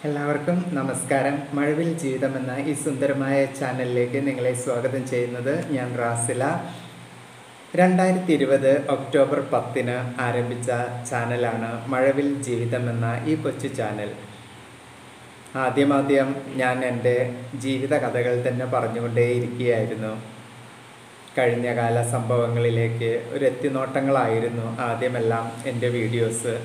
എല്ലാവർക്കും നമസ്കാരം മഴവിൽ ജീവിതം എന്ന ഈ സുന്ദരമായ ചാനലിലേക്ക് നിങ്ങളെ സ്വാഗതം ചെയ്യുന്നത് ഞാൻ റാസില രണ്ടായിരത്തി ഇരുപത് ഒക്ടോബർ പത്തിന് ആരംഭിച്ച ചാനലാണ് മഴവിൽ ജീവിതം എന്ന ഈ കൊച്ചു ചാനൽ ആദ്യമാദ്യം ഞാൻ എൻ്റെ ജീവിത കഥകൾ തന്നെ പറഞ്ഞുകൊണ്ടേയിരിക്കുകയായിരുന്നു കഴിഞ്ഞകാല സംഭവങ്ങളിലേക്ക് ഒരു എത്തിനോട്ടങ്ങളായിരുന്നു ആദ്യമെല്ലാം എൻ്റെ വീഡിയോസ്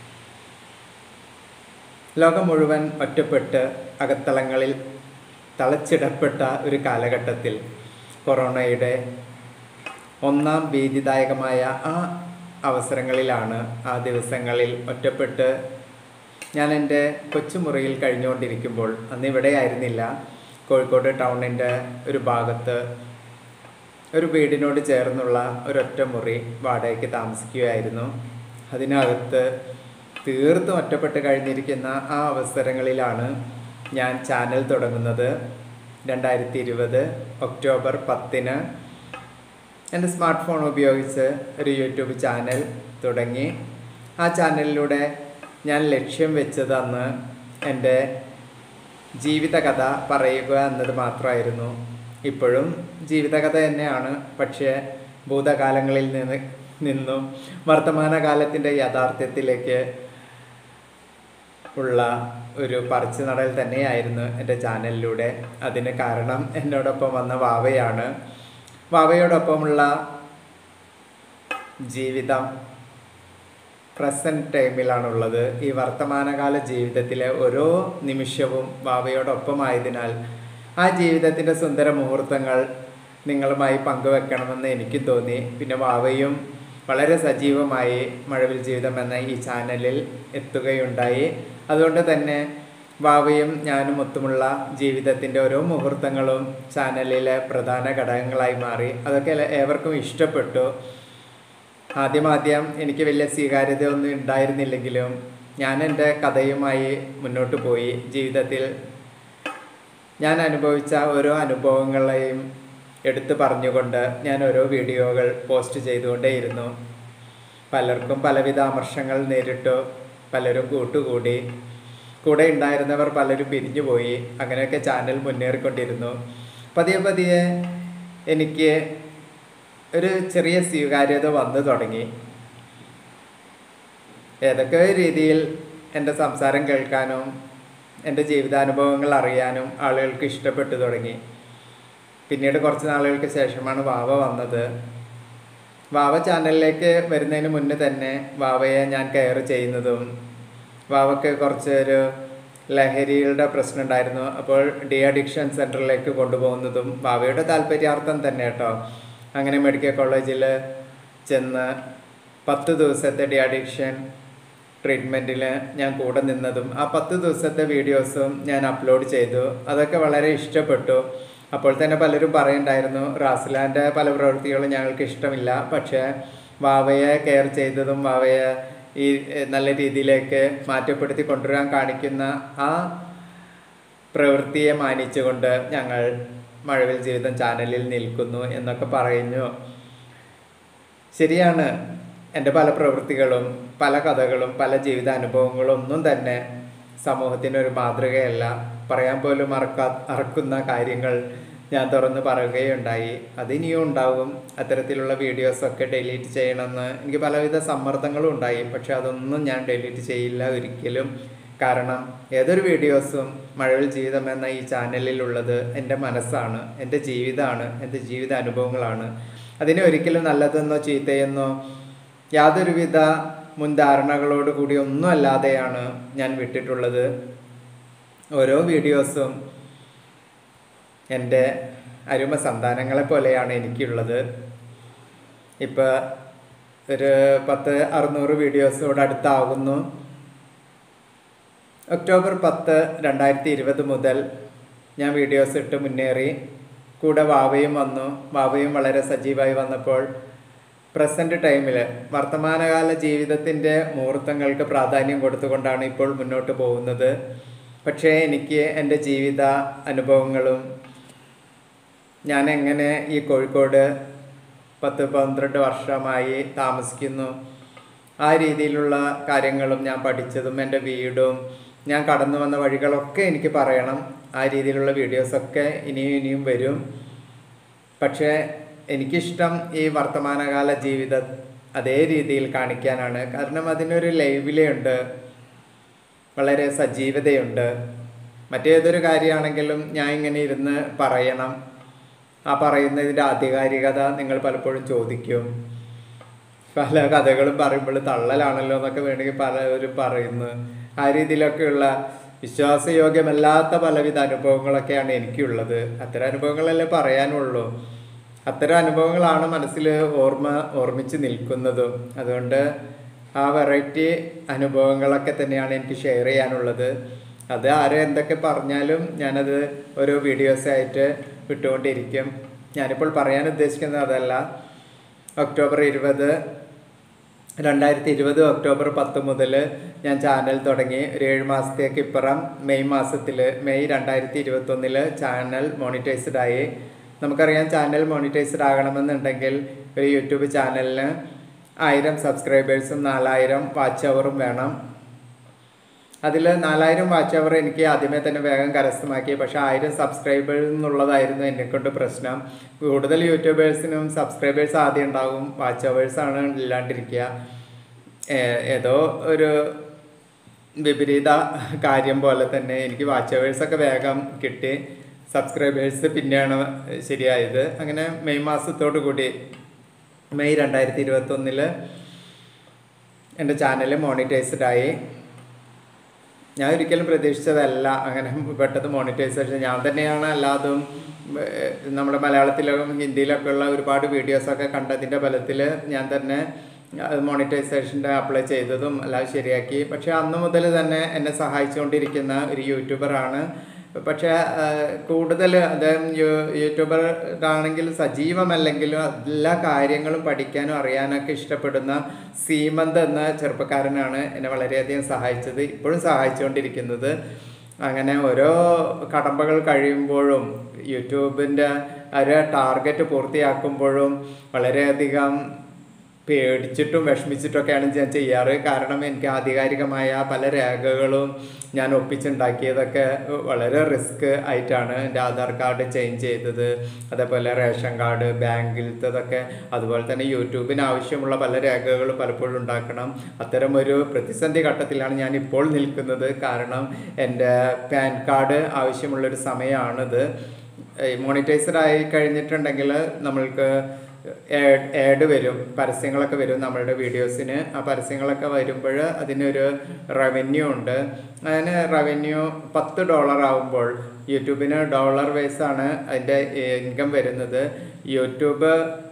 ലോകം മുഴുവൻ ഒറ്റപ്പെട്ട് അകത്തളങ്ങളിൽ തളച്ചിടപ്പെട്ട ഒരു കാലഘട്ടത്തിൽ കൊറോണയുടെ ഒന്നാം ഭീതിദായകമായ ആ അവസരങ്ങളിലാണ് ആ ദിവസങ്ങളിൽ ഒറ്റപ്പെട്ട് ഞാൻ എൻ്റെ കൊച്ചുമുറിയിൽ കഴിഞ്ഞുകൊണ്ടിരിക്കുമ്പോൾ അന്ന് ഇവിടെ ആയിരുന്നില്ല കോഴിക്കോട് ടൗണിൻ്റെ ഒരു ഭാഗത്ത് ഒരു വീടിനോട് ചേർന്നുള്ള ഒരൊറ്റ മുറി വാടകയ്ക്ക് താമസിക്കുകയായിരുന്നു അതിനകത്ത് തീർത്തും ഒറ്റപ്പെട്ട് കഴിഞ്ഞിരിക്കുന്ന ആ അവസരങ്ങളിലാണ് ഞാൻ ചാനൽ തുടങ്ങുന്നത് രണ്ടായിരത്തി ഇരുപത് ഒക്ടോബർ പത്തിന് എൻ്റെ സ്മാർട്ട് ഫോൺ ഉപയോഗിച്ച് ഒരു യൂട്യൂബ് ചാനൽ തുടങ്ങി ആ ചാനലിലൂടെ ഞാൻ ലക്ഷ്യം വെച്ചത് അന്ന് എൻ്റെ ജീവിതകഥ പറയുക എന്നത് മാത്രമായിരുന്നു ഇപ്പോഴും ജീവിതകഥ തന്നെയാണ് പക്ഷേ ഭൂതകാലങ്ങളിൽ നിന്ന് നിന്നും വർത്തമാനകാലത്തിൻ്റെ യാഥാർത്ഥ്യത്തിലേക്ക് ഉള്ള ഒരു പറിച്ചു നടൽ തന്നെയായിരുന്നു എൻ്റെ ചാനലിലൂടെ അതിന് കാരണം എന്നോടൊപ്പം വന്ന വാവയാണ് വാവയോടൊപ്പമുള്ള ജീവിതം പ്രസൻറ്റ് ടൈമിലാണുള്ളത് ഈ വർത്തമാനകാല ജീവിതത്തിലെ ഓരോ നിമിഷവും വാവയോടൊപ്പമായതിനാൽ ആ ജീവിതത്തിൻ്റെ സുന്ദര മുഹൂർത്തങ്ങൾ നിങ്ങളുമായി പങ്കുവെക്കണമെന്ന് എനിക്ക് തോന്നി പിന്നെ വാവയും വളരെ സജീവമായി മഴവിൽ ജീവിതം എന്ന ഈ ചാനലിൽ എത്തുകയുണ്ടായി അതുകൊണ്ട് തന്നെ വാവയും ഞാനും ഒത്തുമുള്ള ജീവിതത്തിൻ്റെ ഓരോ മുഹൂർത്തങ്ങളും ചാനലിലെ പ്രധാന ഘടകങ്ങളായി മാറി അതൊക്കെ ഏവർക്കും ഇഷ്ടപ്പെട്ടു ആദ്യമാദ്യം എനിക്ക് വലിയ സ്വീകാര്യത ഒന്നും ഉണ്ടായിരുന്നില്ലെങ്കിലും ഞാൻ എൻ്റെ കഥയുമായി മുന്നോട്ട് പോയി ജീവിതത്തിൽ ഞാൻ അനുഭവിച്ച ഓരോ അനുഭവങ്ങളെയും എടുത്തു പറഞ്ഞുകൊണ്ട് ഞാൻ ഓരോ വീഡിയോകൾ പോസ്റ്റ് ചെയ്തുകൊണ്ടേയിരുന്നു പലർക്കും പലവിധ അമർഷങ്ങൾ നേരിട്ടു പലരും കൂട്ടുകൂടി കൂടെ ഉണ്ടായിരുന്നവർ പലരും പിരിഞ്ഞുപോയി അങ്ങനെയൊക്കെ ചാനൽ മുന്നേറിക്കൊണ്ടിരുന്നു പതിയെ പതിയെ എനിക്ക് ഒരു ചെറിയ സ്വീകാര്യത വന്നു തുടങ്ങി ഏതൊക്കെ രീതിയിൽ എൻ്റെ സംസാരം കേൾക്കാനും എൻ്റെ ജീവിതാനുഭവങ്ങൾ അറിയാനും ആളുകൾക്ക് ഇഷ്ടപ്പെട്ടു തുടങ്ങി പിന്നീട് കുറച്ച് നാളുകൾക്ക് ശേഷമാണ് വാവ വന്നത് വാവ ചാനലിലേക്ക് വരുന്നതിന് മുന്നേ തന്നെ വാവയെ ഞാൻ കെയർ ചെയ്യുന്നതും വാവയ്ക്ക് കുറച്ച് ഒരു ലഹരിയുടെ പ്രശ്നം ഉണ്ടായിരുന്നു അപ്പോൾ ഡി അഡിക്ഷൻ സെൻറ്ററിലേക്ക് കൊണ്ടുപോകുന്നതും വാവയുടെ താല്പര്യാർത്ഥം തന്നെ കേട്ടോ അങ്ങനെ മെഡിക്കൽ കോളേജിൽ ചെന്ന് പത്ത് ദിവസത്തെ ഡി അഡിക്ഷൻ ട്രീറ്റ്മെൻറ്റിൽ ഞാൻ കൂടെ നിന്നതും ആ പത്ത് ദിവസത്തെ വീഡിയോസും ഞാൻ അപ്ലോഡ് ചെയ്തു അതൊക്കെ വളരെ ഇഷ്ടപ്പെട്ടു അപ്പോൾ തന്നെ പലരും പറയുണ്ടായിരുന്നു റാസ്ലാൻ്റെ പല പ്രവൃത്തികളും ഞങ്ങൾക്ക് ഇഷ്ടമില്ല പക്ഷേ വാവയെ കെയർ ചെയ്തതും വാവയെ ഈ നല്ല രീതിയിലേക്ക് മാറ്റപ്പെടുത്തി കൊണ്ടുവരാൻ കാണിക്കുന്ന ആ പ്രവൃത്തിയെ മാനിച്ചുകൊണ്ട് ഞങ്ങൾ മഴവിൽ ജീവിതം ചാനലിൽ നിൽക്കുന്നു എന്നൊക്കെ പറയുന്നു ശരിയാണ് എൻ്റെ പല പ്രവൃത്തികളും പല കഥകളും പല ജീവിതാനുഭവങ്ങളും ഒന്നും തന്നെ സമൂഹത്തിനൊരു മാതൃകയല്ല പറയാൻ പോലും അറക്കാ അറക്കുന്ന കാര്യങ്ങൾ ഞാൻ തുറന്ന് പറയുകയുണ്ടായി അതിനിയും ഉണ്ടാവും അത്തരത്തിലുള്ള വീഡിയോസൊക്കെ ഡിലീറ്റ് ചെയ്യണമെന്ന് എനിക്ക് പലവിധ സമ്മർദ്ദങ്ങളും ഉണ്ടായി പക്ഷെ അതൊന്നും ഞാൻ ഡിലീറ്റ് ചെയ്യില്ല ഒരിക്കലും കാരണം ഏതൊരു വീഡിയോസും മഴവിൽ ജീവിതം എന്ന ഈ ചാനലിലുള്ളത് എൻ്റെ മനസ്സാണ് എൻ്റെ ജീവിതമാണ് എൻ്റെ ജീവിത അനുഭവങ്ങളാണ് അതിനെ ഒരിക്കലും നല്ലതെന്നോ ചീത്തയെന്നോ യാതൊരുവിധ മുൻധാരണകളോട് കൂടി ഒന്നും അല്ലാതെയാണ് ഞാൻ വിട്ടിട്ടുള്ളത് ഓരോ വീഡിയോസും എൻ്റെ അരുമ സന്താനങ്ങളെ പോലെയാണ് എനിക്കുള്ളത് ഇപ്പോൾ ഒരു പത്ത് അറുന്നൂറ് വീഡിയോസോട് അടുത്താകുന്നു ഒക്ടോബർ പത്ത് രണ്ടായിരത്തി ഇരുപത് മുതൽ ഞാൻ വീഡിയോസ് ഇട്ട് മുന്നേറി കൂടെ വാവയും വന്നു വാവയും വളരെ സജീവമായി വന്നപ്പോൾ പ്രസൻറ്റ് ടൈമിൽ വർത്തമാനകാല ജീവിതത്തിൻ്റെ മുഹൂർത്തങ്ങൾക്ക് പ്രാധാന്യം കൊടുത്തുകൊണ്ടാണ് ഇപ്പോൾ മുന്നോട്ട് പോകുന്നത് പക്ഷേ എനിക്ക് എൻ്റെ ജീവിത അനുഭവങ്ങളും ഞാൻ എങ്ങനെ ഈ കോഴിക്കോട് പത്ത് പന്ത്രണ്ട് വർഷമായി താമസിക്കുന്നു ആ രീതിയിലുള്ള കാര്യങ്ങളും ഞാൻ പഠിച്ചതും എൻ്റെ വീടും ഞാൻ കടന്നു വന്ന വഴികളൊക്കെ എനിക്ക് പറയണം ആ രീതിയിലുള്ള വീഡിയോസൊക്കെ ഇനിയും ഇനിയും വരും പക്ഷേ എനിക്കിഷ്ടം ഈ വർത്തമാനകാല ജീവിതം അതേ രീതിയിൽ കാണിക്കാനാണ് കാരണം അതിനൊരു ലൈവിലുണ്ട് വളരെ സജീവതയുണ്ട് മറ്റേതൊരു കാര്യമാണെങ്കിലും ഞാൻ ഇങ്ങനെ ഇരുന്ന് പറയണം ആ പറയുന്നതിൻ്റെ ആധികാരികത നിങ്ങൾ പലപ്പോഴും ചോദിക്കും പല കഥകളും പറയുമ്പോൾ തള്ളലാണല്ലോ എന്നൊക്കെ വേണമെങ്കിൽ പലരും പറയുന്നു ആ രീതിയിലൊക്കെയുള്ള വിശ്വാസയോഗ്യമല്ലാത്ത പലവിധ അനുഭവങ്ങളൊക്കെയാണ് എനിക്കുള്ളത് അത്തരം അനുഭവങ്ങളല്ലേ പറയാനുള്ളൂ അത്തരം അനുഭവങ്ങളാണ് മനസ്സിൽ ഓർമ്മ ഓർമ്മിച്ച് നിൽക്കുന്നതും അതുകൊണ്ട് ആ വെറൈറ്റി അനുഭവങ്ങളൊക്കെ തന്നെയാണ് എനിക്ക് ഷെയർ ചെയ്യാനുള്ളത് അത് ആരും എന്തൊക്കെ പറഞ്ഞാലും ഞാനത് ഓരോ വീഡിയോസായിട്ട് വിട്ടുകൊണ്ടിരിക്കും ഞാനിപ്പോൾ പറയാൻ ഉദ്ദേശിക്കുന്നത് അതല്ല ഒക്ടോബർ ഇരുപത് രണ്ടായിരത്തി ഇരുപത് ഒക്ടോബർ പത്ത് മുതൽ ഞാൻ ചാനൽ തുടങ്ങി ഒരു ഏഴ് മാസത്തേക്ക് ഇപ്പുറം മെയ് മാസത്തിൽ മെയ് രണ്ടായിരത്തി ഇരുപത്തൊന്നിൽ ചാനൽ മോണിറ്റൈസ്ഡ് ആയി നമുക്കറിയാം ചാനൽ മോണിറ്റൈസ്ഡ് ആകണമെന്നുണ്ടെങ്കിൽ ഒരു യൂട്യൂബ് ചാനലിന് ആയിരം സബ്സ്ക്രൈബേഴ്സും നാലായിരം വാച്ച് അവറും വേണം അതിൽ നാലായിരം വാച്ച് അവർ എനിക്ക് ആദ്യമേ തന്നെ വേഗം കരസ്ഥമാക്കി പക്ഷേ ആയിരം സബ്സ്ക്രൈബേഴ്സ് എന്നുള്ളതായിരുന്നു എന്നെക്കൊണ്ട് പ്രശ്നം കൂടുതൽ യൂട്യൂബേഴ്സിനും സബ്സ്ക്രൈബേഴ്സ് ആദ്യം ഉണ്ടാകും വാച്ച് അവേഴ്സാണ് ഇല്ലാണ്ടിരിക്കുക ഏ- ഏതോ ഒരു വിപരീത കാര്യം പോലെ തന്നെ എനിക്ക് വാച്ച് അവേഴ്സൊക്കെ വേഗം കിട്ടി സബ്സ്ക്രൈബേഴ്സ് പിന്നെയാണ് ശരിയായത് അങ്ങനെ മെയ് മാസത്തോടു കൂടി മെയ് രണ്ടായിരത്തി ഇരുപത്തൊന്നില് എൻ്റെ ചാനൽ മോണിറ്റൈസ്ഡ് ആയി ഞാൻ ഒരിക്കലും പ്രതീക്ഷിച്ചതല്ല അങ്ങനെ പെട്ടെന്ന് മോണിറ്റൈസേഷൻ ഞാൻ തന്നെയാണ് അല്ലാതും ഏർ, നമ്മുടെ മലയാളത്തിലും ഹിന്ദിയിലൊക്കെ ഉള്ള ഒരുപാട് വീഡിയോസൊക്കെ കണ്ടതിൻ്റെ ഫലത്തിൽ ഞാൻ തന്നെ അത് മോണിറ്റൈസേഷൻ്റെ അപ്ലൈ ചെയ്തതും എല്ലാം ശരിയാക്കി പക്ഷേ അന്ന് മുതൽ തന്നെ എന്നെ സഹായിച്ചുകൊണ്ടിരിക്കുന്ന ഒരു യൂട്യൂബറാണ് പക്ഷേ കൂടുതൽ അദ്ദേഹം യൂ- യൂട്യൂബർ ആണെങ്കിൽ സജീവമല്ലെങ്കിലും എല്ലാ കാര്യങ്ങളും പഠിക്കാനും അറിയാനൊക്കെ ഇഷ്ടപ്പെടുന്ന സീമന്ത് എന്ന ചെറുപ്പക്കാരനാണ് എന്നെ വളരെയധികം സഹായിച്ചത് ഇപ്പോഴും സഹായിച്ചുകൊണ്ടിരിക്കുന്നത് അങ്ങനെ ഓരോ കടമ്പകൾ കഴിയുമ്പോഴും യൂട്യൂബിൻ്റെ ഒരു ടാർഗറ്റ് പൂർത്തിയാക്കുമ്പോഴും വളരെയധികം പേടിച്ചിട്ടും വിഷമിച്ചിട്ടൊക്കെയാണ് ഞാൻ ചെയ്യാറ് കാരണം എനിക്ക് ആധികാരികമായ പല രേഖകളും ഞാൻ ഒപ്പിച്ചുണ്ടാക്കിയതൊക്കെ വളരെ റിസ്ക് ആയിട്ടാണ് എൻ്റെ ആധാർ കാർഡ് ചേഞ്ച് ചെയ്തത് അതേപോലെ റേഷൻ കാർഡ് ബാങ്കിലത്തതൊക്കെ അതുപോലെ തന്നെ യൂട്യൂബിന് ആവശ്യമുള്ള പല രേഖകളും പലപ്പോഴും ഉണ്ടാക്കണം അത്തരം ഒരു പ്രതിസന്ധി ഘട്ടത്തിലാണ് ഞാൻ ഇപ്പോൾ നിൽക്കുന്നത് കാരണം എൻ്റെ പാൻ കാർഡ് ആവശ്യമുള്ളൊരു സമയമാണിത് മോണിറ്റൈസർ ആയി കഴിഞ്ഞിട്ടുണ്ടെങ്കിൽ നമ്മൾക്ക് ആഡ് വരും പരസ്യങ്ങളൊക്കെ വരും നമ്മളുടെ വീഡിയോസിന് ആ പരസ്യങ്ങളൊക്കെ വരുമ്പോൾ അതിനൊരു റവന്യൂ ഉണ്ട് അതിന് റവന്യൂ പത്ത് ഡോളർ ആകുമ്പോൾ യൂട്യൂബിന് ഡോളർ വൈസ് ആണ് അതിൻ്റെ ഇൻകം വരുന്നത് യൂട്യൂബ്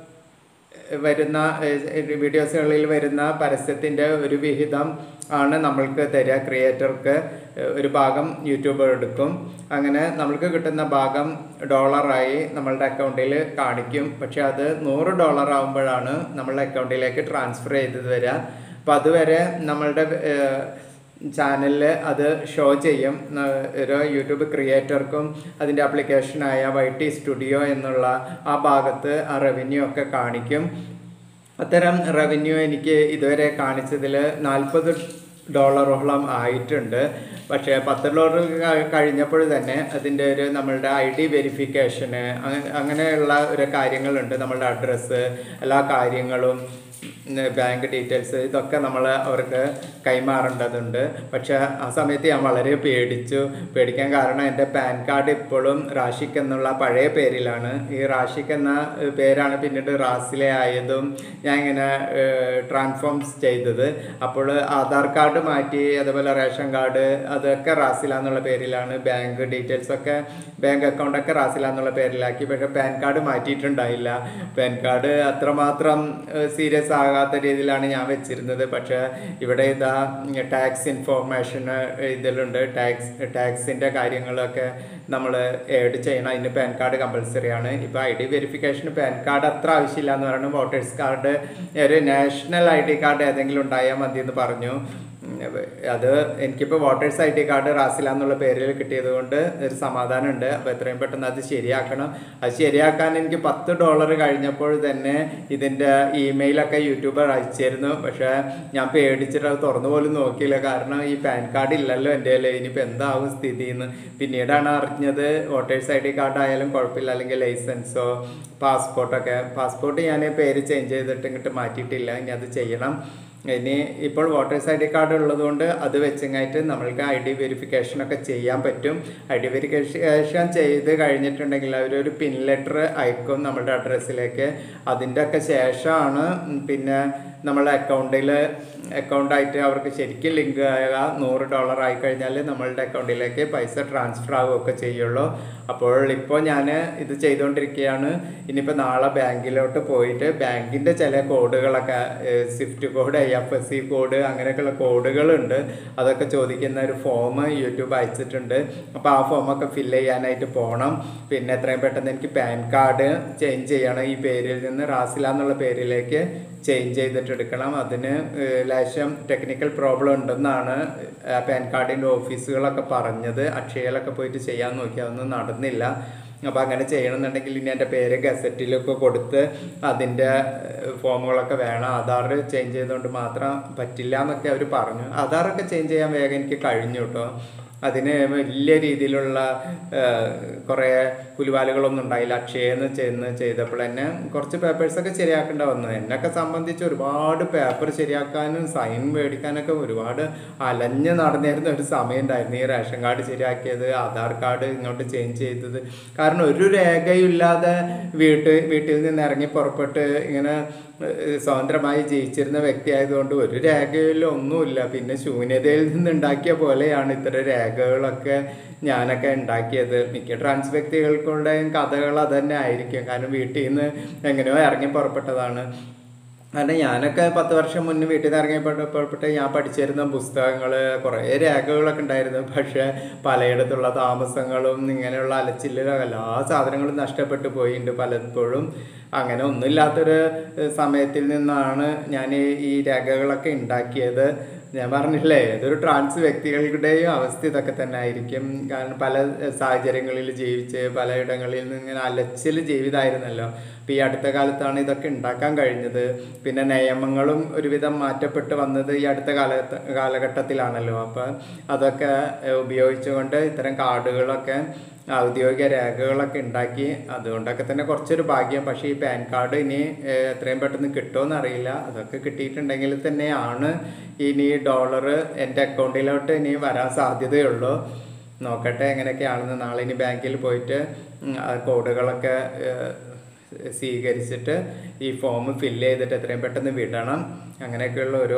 വരുന്ന ഏഹ്, വീഡിയോസുകളിൽ വരുന്ന പരസ്യത്തിൻ്റെ ഒരു വിഹിതം ആണ് നമ്മൾക്ക് തരിക ക്രിയേറ്റർക്ക് ഒരു ഭാഗം യൂട്യൂബ് എടുക്കും അങ്ങനെ നമ്മൾക്ക് കിട്ടുന്ന ഭാഗം ഡോളറായി നമ്മളുടെ അക്കൗണ്ടിൽ കാണിക്കും പക്ഷെ അത് നൂറ് ഡോളർ ആകുമ്പോഴാണ് നമ്മളുടെ അക്കൗണ്ടിലേക്ക് ട്രാൻസ്ഫർ ചെയ്ത് വരിക അപ്പം അതുവരെ നമ്മളുടെ ഏഹ്, ചാനലിൽ അത് ഷോ ചെയ്യും ന- ഒരു യൂട്യൂബ് ക്രിയേറ്റർക്കും അതിൻ്റെ ആപ്ലിക്കേഷനായ വൈ ടി സ്റ്റുഡിയോ എന്നുള്ള ആ ഭാഗത്ത് ആ റവന്യൂ ഒക്കെ കാണിക്കും അത്തരം റവന്യൂ എനിക്ക് ഇതുവരെ കാണിച്ചതിൽ നാൽപ്പത് ഡോളറോളം ആയിട്ടുണ്ട് പക്ഷേ പത്ത് ഡോളർ ക- കഴിഞ്ഞപ്പോൾ തന്നെ അതിൻ്റെ ഒരു നമ്മളുടെ ഐ ഡി വെരിഫിക്കേഷന് അങ്ങനെയുള്ള ഒരു കാര്യങ്ങളുണ്ട് നമ്മളുടെ അഡ്രസ്സ് എല്ലാ കാര്യങ്ങളും ബാങ്ക് ഡീറ്റെയിൽസ് ഇതൊക്കെ നമ്മൾ അവർക്ക് കൈമാറേണ്ടതുണ്ട് പക്ഷേ ആ സമയത്ത് ഞാൻ വളരെ പേടിച്ചു പേടിക്കാൻ കാരണം എൻ്റെ പാൻ കാർഡ് ഇപ്പോഴും റാഷിക്ക് എന്നുള്ള പഴയ പേരിലാണ് ഈ റാഷിക്ക് എന്ന ഏഹ്, പേരാണ് പിന്നീട് റാസിലെ ആയതും ഞാൻ ഇങ്ങനെ ട്രാൻസ്ഫോംസ് ചെയ്തത് അപ്പോൾ ആധാർ കാർഡ് മാറ്റി അതുപോലെ റേഷൻ കാർഡ് അതൊക്കെ റാസില എന്നുള്ള പേരിലാണ് ബാങ്ക് ഡീറ്റെയിൽസ് ഒക്കെ ബാങ്ക് അക്കൗണ്ട് ഒക്കെ റാസില എന്നുള്ള പേരിലാക്കി പക്ഷേ പാൻ കാർഡ് മാറ്റിയിട്ടുണ്ടായില്ല പാൻ കാർഡ് അത്രമാത്രം സീരിയസ് ആകാത്ത രീതിയിലാണ് ഞാൻ വെച്ചിരുന്നത് പക്ഷേ ഇവിടെ ഇതാ ടാക്സ് ഇൻഫോർമേഷൻ ഇതിലുണ്ട് ടാക്സ് ടാക്സിൻ്റെ കാര്യങ്ങളൊക്കെ നമ്മൾ ഏഡ് ചെയ്യണം അതിന് പാൻ കാർഡ് കമ്പൽസറി ആണ് ഇപ്പോൾ ഐ ഡി വെരിഫിക്കേഷന് പാൻ കാർഡ് അത്ര ആവശ്യമില്ല എന്ന് പറയുന്നത് വോട്ടേഴ്സ് കാർഡ് ഒരു നാഷണൽ ഐ ഡി കാർഡ് ഏതെങ്കിലും ഉണ്ടായാൽ മതി എന്ന് പറഞ്ഞു ഉം, അത് എനിക്കിപ്പോൾ voters I D card Rasila എന്നുള്ള പേരിൽ കിട്ടിയത് കൊണ്ട് ഒരു സമാധാനമുണ്ട് അപ്പോൾ എത്രയും പെട്ടെന്ന് അത് ശരിയാക്കണം അത് ശരിയാക്കാൻ എനിക്ക് പത്ത് ഡോളർ കഴിഞ്ഞപ്പോൾ തന്നെ ഇതിൻ്റെ ഇമെയിലൊക്കെ യൂട്യൂബർ അയച്ചിരുന്നു പക്ഷേ ഞാൻ പേടിച്ചിട്ട് അത് തുറന്നു പോലും നോക്കിയില്ല കാരണം ഈ പാൻ കാർഡ് ഇല്ലല്ലോ എൻ്റെ കയ്യിൽ ഇനിയിപ്പോൾ എന്താവും സ്ഥിതി എന്ന് പിന്നീടാണ് അറിഞ്ഞത് വോട്ടേഴ്സ് ഐ ഡി കാർഡ് ആയാലും കുഴപ്പമില്ല അല്ലെങ്കിൽ ലൈസൻസോ പാസ്പോർട്ടൊക്കെ പാസ്പോർട്ട് ഞാൻ പേര് ചേഞ്ച് ചെയ്തിട്ട് ഇങ്ങോട്ട് മാറ്റിയിട്ടില്ല ഇനി അത് ചെയ്യണം ഇനി ഇപ്പോൾ വോട്ടേഴ്സ് ഐ ഡി കാർഡ് ഉള്ളതുകൊണ്ട് അത് വെച്ചങ്ങായിട്ട് നമ്മൾക്ക് ഐ ഡി വെരിഫിക്കേഷൻ ഒക്കെ ചെയ്യാൻ പറ്റും ഐ ഡി വെരിഫിക്കേഷൻ ചെയ്ത് കഴിഞ്ഞിട്ടുണ്ടെങ്കിൽ അവരൊരു പിൻ ലെറ്റർ അയക്കും നമ്മുടെ അഡ്രസ്സിലേക്ക് അതിൻ്റെ ഒക്കെ ശേഷമാണ് ഉം പിന്നെ നമ്മളെ അക്കൗണ്ടിൽ അക്കൗണ്ടായിട്ട് അവർക്ക് ശരിക്കും ലിങ്ക് ആയ നൂറ് ഡോളർ ആയി കഴിഞ്ഞാൽ നമ്മളുടെ അക്കൗണ്ടിലേക്ക് പൈസ ട്രാൻസ്ഫർ ആവുകയൊക്കെ ചെയ്യുള്ളൂ അപ്പോൾ ഇപ്പോൾ ഞാൻ ഇത് ചെയ്തുകൊണ്ടിരിക്കുകയാണ് ഇനിയിപ്പോൾ നാളെ ബാങ്കിലോട്ട് പോയിട്ട് ബാങ്കിൻ്റെ ചില കോഡുകളൊക്കെ swift code I F S C code അങ്ങനെയൊക്കെയുള്ള കോഡുകളുണ്ട് അതൊക്കെ ചോദിക്കുന്ന ഒരു ഫോം യൂട്യൂബ് അയച്ചിട്ടുണ്ട് അപ്പോൾ ആ ഫോമൊക്കെ ഫില്ല് ചെയ്യാനായിട്ട് പോകണം പിന്നെ എത്രയും പെട്ടെന്ന് എനിക്ക് പാൻ കാർഡ് ചേഞ്ച് ചെയ്യണം ഈ പേരിൽ നിന്ന് റാസില എന്നുള്ള പേരിലേക്ക് ചേഞ്ച് ചെയ്തിട്ട് എടുക്കണം അതിന് ഏഹ്, ലേശം ടെക്നിക്കൽ പ്രോബ്ലം ഉണ്ടെന്നാണ് ആ പാൻ കാർഡിൻ്റെ ഓഫീസുകളൊക്കെ പറഞ്ഞത് അക്ഷയയിലൊക്കെ പോയിട്ട് ചെയ്യാൻ നോക്കി അതൊന്നും നടന്നില്ല അപ്പോൾ അങ്ങനെ ചെയ്യണമെന്നുണ്ടെങ്കിൽ ഇനി എൻ്റെ പേര് ഗസറ്റിലൊക്കെ കൊടുത്ത് അതിൻ്റെ ഏഹ്, ഫോമുകളൊക്കെ വേണം ആധാർ ചേഞ്ച് ചെയ്തുകൊണ്ട് മാത്രം പറ്റില്ല എന്നൊക്കെ അവർ പറഞ്ഞു ആധാറൊക്കെ ചേഞ്ച് ചെയ്യാൻ വേഗം എനിക്ക് കഴിഞ്ഞു കേട്ടോ അതിന് വലിയ രീതിയിലുള്ള കുറേ പുലിവാലുകളൊന്നും ഉണ്ടായില്ല അക്ഷയെന്ന് ചെന്ന് ചെയ്തപ്പോൾ തന്നെ കുറച്ച് പേപ്പേഴ്സൊക്കെ ശരിയാക്കേണ്ട വന്നു എന്നൊക്കെ സംബന്ധിച്ച് ഒരുപാട് പേപ്പർ ശരിയാക്കാനും സൈൻ മേടിക്കാനൊക്കെ ഒരുപാട് അലഞ്ഞ് നടന്നിരുന്ന ഒരു സമയം ഉണ്ടായിരുന്നു ഈ റേഷൻ കാർഡ് ശരിയാക്കിയത് ആധാർ കാർഡ് ഇങ്ങോട്ട് ചേഞ്ച് ചെയ്തത് കാരണം ഒരു രേഖയില്ലാതെ വീട്ട് വീട്ടിൽ നിന്ന് ഇറങ്ങി പുറപ്പെട്ട് ഇങ്ങനെ ഏഹ് സ്വതന്ത്രമായി ജീവിച്ചിരുന്ന വ്യക്തി ആയതുകൊണ്ട് ഒരു രേഖയിലും ഒന്നുമില്ല പിന്നെ ശൂന്യതയിൽ നിന്ന് ഉണ്ടാക്കിയ പോലെയാണ് ഇത്തരം രേഖകളൊക്കെ ഞാനൊക്കെ ഉണ്ടാക്കിയത് മിക്ക ട്രാൻസ് വ്യക്തികൾക്കുള്ളയും കഥകൾ അതന്നെ ആയിരിക്കും കാരണം വീട്ടിൽ നിന്ന് എങ്ങനെയോ ഇറങ്ങി പുറപ്പെട്ടതാണ് കാരണം ഞാനൊക്കെ പത്ത് വർഷം മുന്നേ വീട്ടിൽ നിന്ന് ഇറങ്ങിയപ്പോഴപ്പെട്ട് ഞാൻ പഠിച്ചിരുന്ന പുസ്തകങ്ങൾ കുറേ രേഖകളൊക്കെ ഉണ്ടായിരുന്നു പക്ഷേ പലയിടത്തുള്ള താമസങ്ങളും ഇങ്ങനെയുള്ള അലച്ചില്ലും എല്ലാ സാധനങ്ങളും നഷ്ടപ്പെട്ടു പോയിട്ടുണ്ട് പലപ്പോഴും അങ്ങനെ ഒന്നുമില്ലാത്തൊരു ഏഹ്, സമയത്തിൽ നിന്നാണ് ഞാൻ ഈ- ഈ രേഖകളൊക്കെ ഉണ്ടാക്കിയത് ഞാൻ പറഞ്ഞില്ലേ ഏതൊരു ട്രാൻസ് വ്യക്തികളുടെയും അവസ്ഥ ഇതൊക്കെ തന്നെ ആയിരിക്കും കാരണം പല ഏഹ്, സാഹചര്യങ്ങളിൽ ജീവിച്ച് പലയിടങ്ങളിൽ നിന്ന് ഇങ്ങനെ അലച്ചിൽ ജീവിതമായിരുന്നല്ലോ അപ്പോൾ ഈ അടുത്ത കാലത്താണ് ഇതൊക്കെ ഉണ്ടാക്കാൻ കഴിഞ്ഞത് പിന്നെ നിയമങ്ങളും ഒരുവിധം മാറ്റപ്പെട്ട് വന്നത് ഈ അടുത്ത കാല കാലഘട്ടത്തിലാണല്ലോ അപ്പോൾ അതൊക്കെ ഏഹ്, ഉപയോഗിച്ചുകൊണ്ട് ഇത്തരം കാർഡുകളൊക്കെ ഔദ്യോഗിക രേഖകളൊക്കെ ഉണ്ടാക്കി അതുകൊണ്ടൊക്കെ തന്നെ കുറച്ചൊരു ഭാഗ്യം പക്ഷേ ഈ പാൻ കാർഡ് ഇനി ഏഹ്, എത്രയും പെട്ടെന്ന് കിട്ടുമെന്ന് അറിയില്ല അതൊക്കെ കിട്ടിയിട്ടുണ്ടെങ്കിൽ തന്നെയാണ് ഇനി ഡോളർ എൻ്റെ അക്കൗണ്ടിലോട്ട് ഇനി വരാൻ സാധ്യതയുള്ളൂ നോക്കട്ടെ എങ്ങനെയൊക്കെയാണെന്ന് നാളെ ഇനി ബാങ്കിൽ പോയിട്ട് ഉം, ആ കോഡുകളൊക്കെ ഏഹ്, സ്വീകരിച്ചിട്ട് ഈ ഫോം ഫില്ല് ചെയ്തിട്ട് എത്രയും പെട്ടെന്ന് വിടണം അങ്ങനെയൊക്കെയുള്ള ഓരോ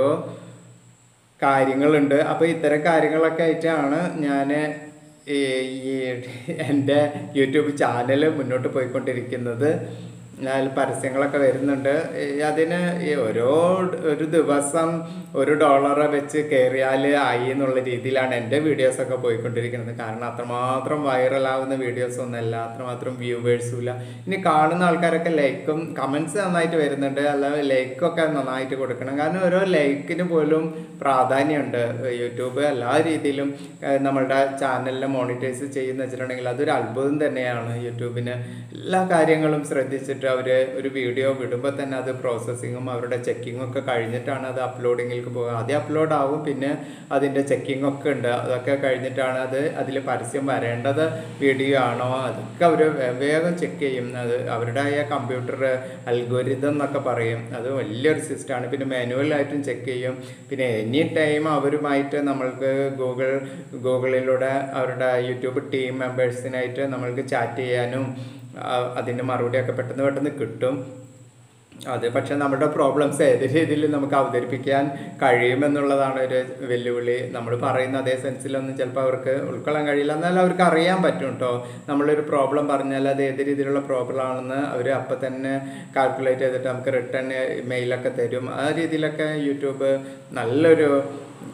കാര്യങ്ങളുണ്ട് അപ്പോൾ ഇത്തരം കാര്യങ്ങളൊക്കെ ആയിട്ടാണ് ഞാൻ ഈ ഈ എൻ്റെ യൂട്യൂബ് ചാനൽ മുന്നോട്ട് പോയിക്കൊണ്ടിരിക്കുന്നത് ഞാൻ പരസ്യങ്ങളൊക്കെ വരുന്നുണ്ട് ഈ അതിന് ഈ ഓരോ ഒരു ദിവസം ഒരു ഡോളർ വെച്ച് കയറിയാൽ ആയി എന്നുള്ള രീതിയിലാണ് എൻ്റെ വീഡിയോസൊക്കെ പോയിക്കൊണ്ടിരിക്കുന്നത് കാരണം അത്രമാത്രം വൈറലാവുന്ന വീഡിയോസ് ഒന്നല്ല അത്രമാത്രം വ്യൂവേഴ്സും ഇല്ല ഇനി കാണുന്ന ആൾക്കാരൊക്കെ ലൈക്കും കമൻസ് നന്നായിട്ട് വരുന്നുണ്ട് അല്ലാതെ ലൈക്കൊക്കെ നന്നായിട്ട് കൊടുക്കണം കാരണം ഓരോ ലൈക്കിന് പോലും പ്രാധാന്യമുണ്ട് യൂട്യൂബ് എല്ലാ രീതിയിലും ഏഹ്, നമ്മളുടെ ചാനലിനെ മോണിറ്റൈസ് ചെയ്യുന്ന വെച്ചിട്ടുണ്ടെങ്കിൽ അതൊരു അത്ഭുതം തന്നെയാണ് യൂട്യൂബിന് എല്ലാ കാര്യങ്ങളും ശ്രദ്ധിച്ചിട്ട് അവർ ഒരു വീഡിയോ വിടുമ്പോൾ തന്നെ അത് പ്രോസസ്സിങ്ങും അവരുടെ ചെക്കിങ്ങും ഒക്കെ കഴിഞ്ഞിട്ടാണ് അത് അപ്ലോഡിങ്ങിലേക്ക് പോകുക ആദ്യം അപ്ലോഡ് ആവും പിന്നെ അതിൻ്റെ ചെക്കിംഗ് ഒക്കെ ഉണ്ട് അതൊക്കെ കഴിഞ്ഞിട്ടാണ് അത് അതിൽ പരസ്യം വരേണ്ടത് വീഡിയോ ആണോ അതൊക്കെ അവർ വേഗം ചെക്ക് ചെയ്യും അത് അവരുടെ ആ കമ്പ്യൂട്ടർ അൽഗോരിതം എന്നൊക്കെ പറയും അത് വലിയൊരു സിസ്റ്റമാണ് പിന്നെ മാനുവലായിട്ടും ചെക്ക് ചെയ്യും പിന്നെ എനി ടൈം അവരുമായിട്ട് നമ്മൾക്ക് ഗൂഗിൾ ഗൂഗിളിലൂടെ അവരുടെ യൂട്യൂബ് ടീം മെമ്പേഴ്സിനായിട്ട് നമ്മൾക്ക് ചാറ്റ് ചെയ്യാനും ആ, അതിൻ്റെ മറുപടിയൊക്കെ പെട്ടെന്ന് പെട്ടെന്ന് കിട്ടും അത് പക്ഷെ നമ്മുടെ പ്രോബ്ലംസ് ഏത് രീതിയിൽ നമുക്ക് അവതരിപ്പിക്കാൻ കഴിയുമെന്നുള്ളതാണ് ഒരു വെല്ലുവിളി നമ്മൾ പറയുന്ന അതേ സെൻസിലൊന്നും ചിലപ്പോൾ അവർക്ക് ഉൾക്കൊള്ളാൻ കഴിയില്ല എന്നാൽ അവർക്ക് അറിയാൻ പറ്റും കേട്ടോ നമ്മളൊരു പ്രോബ്ലം പറഞ്ഞാൽ അത് ഏത് രീതിയിലുള്ള പ്രോബ്ലം ആണെന്ന് അവർ അപ്പം തന്നെ കാൽക്കുലേറ്റ് ചെയ്തിട്ട് നമുക്ക് റിട്ടേൺ മെയിലൊക്കെ തരും ആ രീതിയിലൊക്കെ യൂട്യൂബ് നല്ലൊരു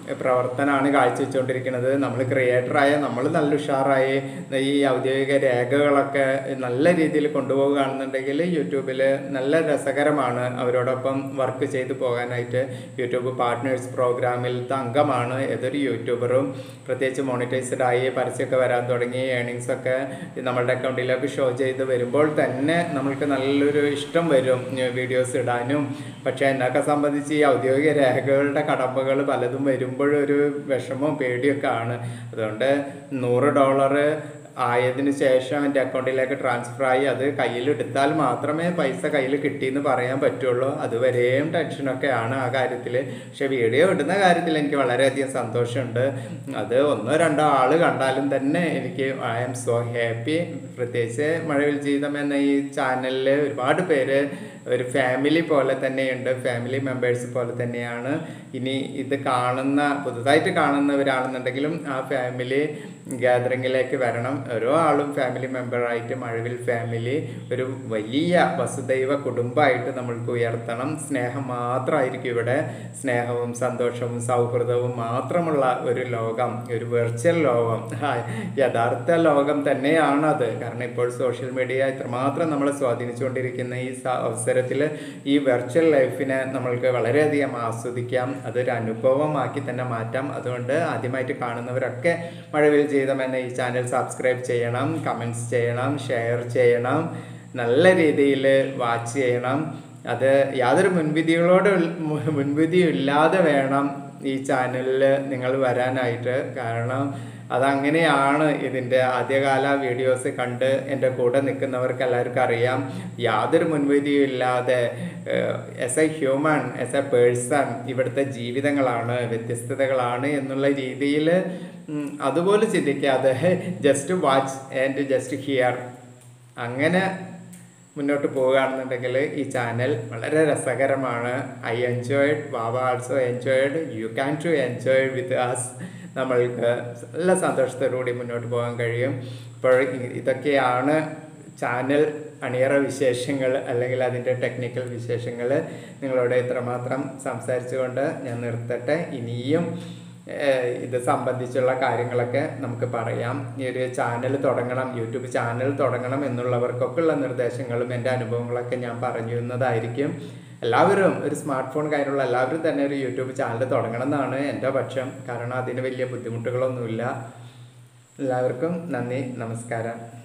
പ്രവർത്തനമാണ് കാഴ്ചവെച്ചുകൊണ്ടിരിക്കുന്നത് നമ്മൾ ക്രിയേറ്ററായ നമ്മൾ നല്ല ഉഷാറായി ഈ ഔദ്യോഗിക രേഖകളൊക്കെ നല്ല രീതിയിൽ കൊണ്ടുപോവുകയാണെന്നുണ്ടെങ്കിൽ യൂട്യൂബിൽ നല്ല രസകരമാണ് അവരോടൊപ്പം വർക്ക് ചെയ്തു പോകാനായിട്ട് യൂട്യൂബ് പാർട്ട്നേഴ്സ് പ്രോഗ്രാമിലത്തെ അംഗമാണ് ഏതൊരു യൂട്യൂബറും പ്രത്യേകിച്ച് മോണിറ്റൈസ്ഡ് ആയി പരസ്യമൊക്കെ വരാൻ തുടങ്ങി ഏണിങ്സ് ഒക്കെ നമ്മളുടെ അക്കൗണ്ടിലേക്ക് ഷോ ചെയ്ത് വരുമ്പോൾ തന്നെ നമ്മൾക്ക് നല്ലൊരു ഇഷ്ടം വരും വീഡിയോസ് ഇടാനും പക്ഷേ എന്നൊക്കെ സംബന്ധിച്ച് ഈ ഔദ്യോഗിക രേഖകളുടെ കടമ്പകൾ പലതും വരുമ്പോഴൊരു വിഷമവും പേടിയൊക്കെ ആണ് അതുകൊണ്ട് നൂറ് ഡോളർ ആയതിനു ശേഷം എൻ്റെ അക്കൗണ്ടിലേക്ക് ട്രാൻസ്ഫർ ആയി അത് കയ്യിലെടുത്താൽ മാത്രമേ പൈസ കയ്യിൽ കിട്ടിയെന്ന് പറയാൻ പറ്റുള്ളൂ അതുവരെയും ടെൻഷനൊക്കെയാണ് ആ കാര്യത്തിൽ പക്ഷെ വീഡിയോ ഇടുന്ന കാര്യത്തിൽ എനിക്ക് വളരെയധികം സന്തോഷമുണ്ട് അത് ഒന്നോ രണ്ടോ ആൾ കണ്ടാലും തന്നെ എനിക്ക് ഐ ആം സോ ഹാപ്പി പ്രത്യേകിച്ച് മഴവിൽ ജീവിതം എന്ന ഈ ചാനലിൽ ഒരുപാട് പേര് ഒരു ഫാമിലി പോലെ തന്നെയുണ്ട് ഫാമിലി മെമ്പേഴ്സ് പോലെ തന്നെയാണ് ഇനി ഇത് കാണുന്ന പുതുതായിട്ട് കാണുന്നവരാണെന്നുണ്ടെങ്കിലും ആ ഫാമിലി ഗ്യാതറിങ്ങിലേക്ക് വരണം ഓരോ ആളും ഫാമിലി മെമ്പറായിട്ട് മഴവിൽ ഫാമിലി ഒരു വലിയ വസുദൈവ കുടുംബമായിട്ട് നമ്മൾക്ക് ഉയർത്തണം സ്നേഹം മാത്രമായിരിക്കും ഇവിടെ സ്നേഹവും സന്തോഷവും സൗഹൃദവും മാത്രമുള്ള ഒരു ലോകം ഒരു വെർച്വൽ ലോകം യഥാർത്ഥ ലോകം തന്നെയാണ് അത് കാരണം ഇപ്പോൾ സോഷ്യൽ മീഡിയ ഇത്രമാത്രം നമ്മളെ സ്വാധീനിച്ചുകൊണ്ടിരിക്കുന്ന ഈ അവസരത്തിൽ ഈ വെർച്വൽ ലൈഫിനെ നമ്മൾക്ക് വളരെയധികം ആസ്വദിക്കാം അതൊരു അനുഭവമാക്കി തന്നെ മാറ്റാം അതുകൊണ്ട് ആദ്യമായിട്ട് കാണുന്നവരൊക്കെ മഴവിൽ ജീവിതം എന്ന ഈ ചാനൽ സബ്സ്ക്രൈബ് ചെയ്യണം കമൻറ്റ്സ് ചെയ്യണം ഷെയർ ചെയ്യണം നല്ല രീതിയിൽ വാച്ച് ചെയ്യണം അത് യാതൊരു മുൻവിധികളോട് മുൻവിധിയും ഇല്ലാതെ വേണം ഈ ചാനലിൽ നിങ്ങൾ വരാനായിട്ട് കാരണം അതങ്ങനെയാണ് ഇതിൻ്റെ ആദ്യകാല വീഡിയോസ് കണ്ട് എൻ്റെ കൂടെ നിൽക്കുന്നവർക്ക് എല്ലാവർക്കും അറിയാം യാതൊരു മുൻവിധിയും ഇല്ലാതെ as a human as a person ഇവിടുത്തെ ജീവിതങ്ങളാണ് വ്യത്യസ്തതകളാണ് എന്നുള്ള രീതിയിൽ അതുപോലെ ചിന്തിക്കാതെ just watch and just hear അങ്ങനെ മുന്നോട്ട് പോവുകയാണെന്നുണ്ടെങ്കിൽ ഈ ചാനൽ വളരെ രസകരമാണ് I enjoyed Vava also enjoyed you can to enjoy with us നമ്മൾക്ക് നല്ല സന്തോഷത്തോടുകൂടി മുന്നോട്ട് പോകാൻ കഴിയും അപ്പോൾ ഇതൊക്കെയാണ് ചാനൽ അണിയറ വിശേഷങ്ങൾ അല്ലെങ്കിൽ അതിൻ്റെ ടെക്നിക്കൽ വിശേഷങ്ങൾ നിങ്ങളോട് ഇത്രമാത്രം സംസാരിച്ചുകൊണ്ട് ഞാൻ നിർത്തട്ടെ ഇനിയും ഇത് സംബന്ധിച്ചുള്ള കാര്യങ്ങളൊക്കെ നമുക്ക് പറയാം ഈ ഒരു ചാനൽ തുടങ്ങണം യൂട്യൂബ് ചാനൽ തുടങ്ങണം എന്നുള്ളവർക്കൊക്കെ ഉള്ള നിർദ്ദേശങ്ങളും എൻ്റെ അനുഭവങ്ങളൊക്കെ ഞാൻ പറഞ്ഞിരുന്നതായിരിക്കും എല്ലാവരും ഒരു സ്മാർട്ട് ഫോൺ കയ്യിലുള്ള എല്ലാവരും തന്നെ ഒരു യൂട്യൂബ് ചാനൽ തുടങ്ങണം എന്നാണ് എൻ്റെ പക്ഷം കാരണം അതിന് വലിയ ബുദ്ധിമുട്ടുകളൊന്നുമില്ല എല്ലാവർക്കും നന്ദി നമസ്കാരം